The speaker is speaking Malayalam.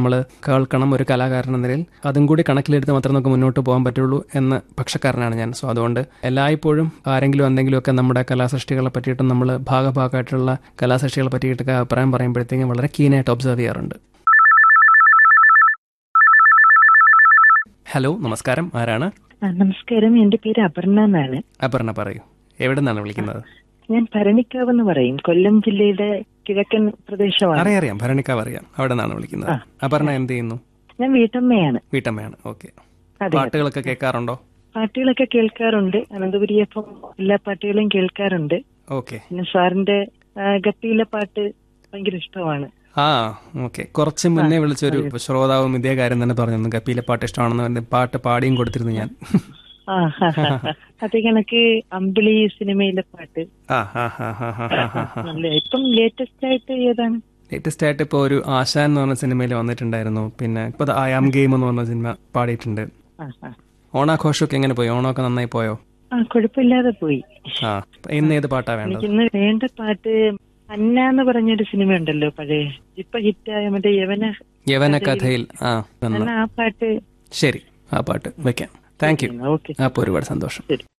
നമ്മൾ കേൾക്കണം ഒരു കലാകാരൻ എന്ന നിലയിൽ അതും കൂടി കണക്കിലെടുത്ത് മാത്രമേ നമുക്ക് മുന്നോട്ട് പോകാൻ പറ്റുള്ളൂ എന്ന പക്ഷക്കാരനാണ് ഞാൻ സോ അതുകൊണ്ട് എല്ലായ്പ്പോഴും ആരെങ്കിലും എന്തെങ്കിലുമൊക്കെ നമ്മുടെ കലാസൃഷ്ടികളെ പറ്റിയിട്ടും നമ്മൾ ഭാഗഭാഗമായിട്ടുള്ള കലാസൃഷ്ടികളെ പറ്റിയിട്ടൊക്കെ അഭിപ്രായം പറയുമ്പോഴത്തേക്കും വളരെ കീനായിട്ട് ഒബ്സർവ് ചെയ്യാറുണ്ട് ഹലോ നമസ്കാരം ആരാണ് ആ, നമസ്കാരം എന്റെ പേര് അപർണ എന്നാണ് അപർണ പറയൂ എവിടെ നിന്നാണ് വിളിക്കുന്നത് ഞാൻ ഭരണിക്കാവ് എന്ന് പറയും കൊല്ലം ജില്ലയുടെ കിഴക്കൻ പ്രദേശമാണ് അറിയാം അറിയാം ഭരണിക്കാവ് അറിയാം അവിടെ നിന്നാണ് വിളിക്കുന്നത് അപർണ എന്ത് ചെയ്യുന്നു ഞാൻ വീട്ടമ്മയാണ് വീട്ടമ്മയാണ് ഓക്കെ അതെ പാട്ടുകളൊക്കെ കേൾക്കാറുണ്ടോ പാട്ടുകളൊക്കെ കേൾക്കാറുണ്ട് അനന്തപുരി എഫ് എല്ലാ പാട്ടുകളും കേൾക്കാറുണ്ട് ഓക്കെ പിന്നെ സാറിന്റെ ആ, ഗപ്പിയിലെ പാട്ട് ഭയങ്കര ഇഷ്ടമാണ് ആ ഓക്കെ കുറച്ച് മുന്നേ വിളിച്ചൊരു ശ്രോതാവും ഇതേ കാര്യം തന്നെ പറഞ്ഞു ഗപ്പിയിലെ പാട്ട് ഇഷ്ടമാണെന്ന് പറഞ്ഞ് പാട്ട് പാടിയും കൊടുത്തിരുന്നു ഞാൻ ആ ഹാ, ഹാ, ഹാ. അതേ കണക്ക് അമ്പിളി സിനിമയിലെ പാട്ട് ആ ഹാ ഹാ ഹാ ഹാ ഹാ ഹാ നല്ല ഇപ്പം ലേറ്റസ്റ്റ് ആയിട്ട് ഏതാണ് ലേറ്റസ്റ്റ് ആയിട്ട് ഇപ്പോൾ ഒരു ആശാൻ എന്ന് പറഞ്ഞ സിനിമയിൽ വന്നിട്ടുണ്ടായിരുന്നു പിന്നെ ഇപ്പോൾ ഐ ആം ഗെയിം എന്ന് പറഞ്ഞ സിനിമ പാടിയിട്ടുണ്ട് ആ ആ. ഓണാഘോഷമൊക്കെ എങ്ങനെ പോയി ഓണമൊക്കെ നന്നായി പോയോ ആ കുഴപ്പമില്ലാതെ പോയി ആ ഇന്ന് ഏത് പാട്ടാ വേണ്ടത് എനിക്കിന്ന് വേണ്ട പാട്ട് അന്ന എന്ന് പറഞ്ഞൊരു സിനിമ ഉണ്ടല്ലോ പഴയ ഇപ്പൊ ഹിറ്റായ മറ്റേ യവന യവന കഥയിൽ ആ നന്ന എന്നാ ആ പാട്ട് ശരി ആ പാട്ട് വെക്കാം താങ്ക് യു ഓക്കെ അപ്പോൾ ഒരുപാട് സന്തോഷം ശരി